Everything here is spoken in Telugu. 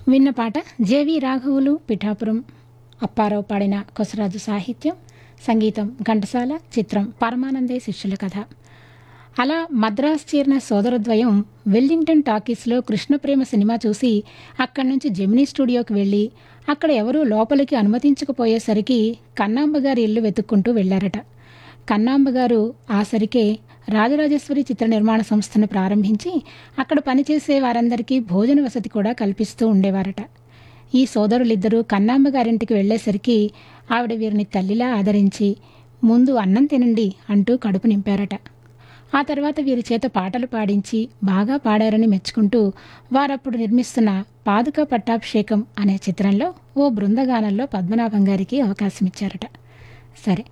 విన్న పాట జేవి రాఘవులు పిఠాపురం అప్పారావు పాడిన కొసరాజు సాహిత్యం సంగీతం ఘంటసాల చిత్రం పరమానందే శిష్యుల కథ అలా మద్రాస్ చేరిన సోదరద్వయం వెల్లింగ్టన్ టాకీస్లో కృష్ణప్రేమ సినిమా చూసి అక్కడి నుంచి జెమినీ స్టూడియోకి వెళ్ళి అక్కడ ఎవరూ లోపలికి అనుమతించకపోయేసరికి కన్నాంబ గారి ఇల్లు వెతుక్కుంటూ వెళ్ళారట కన్నాంబ గారు ఆ సరికే రాజరాజేశ్వరి చిత్ర నిర్మాణ సంస్థను ప్రారంభించి అక్కడ పనిచేసే వారందరికీ భోజన వసతి కూడా కల్పిస్తూ ఉండేవారట ఈ సోదరులిద్దరూ కన్నాంబ గారింటికి వెళ్ళేసరికి ఆవిడ వీరిని తల్లిలా ఆదరించి ముందు అన్నం తినండి అంటూ కడుపు నింపారట ఆ తర్వాత వీరి చేత పాటలు పాడించి బాగా పాడారని మెచ్చుకుంటూ వారప్పుడు నిర్మిస్తున్న పాదుక పట్టాభిషేకం అనే చిత్రంలో ఓ బృందగానంలో పద్మనాభం గారికి అవకాశం ఇచ్చారట సరే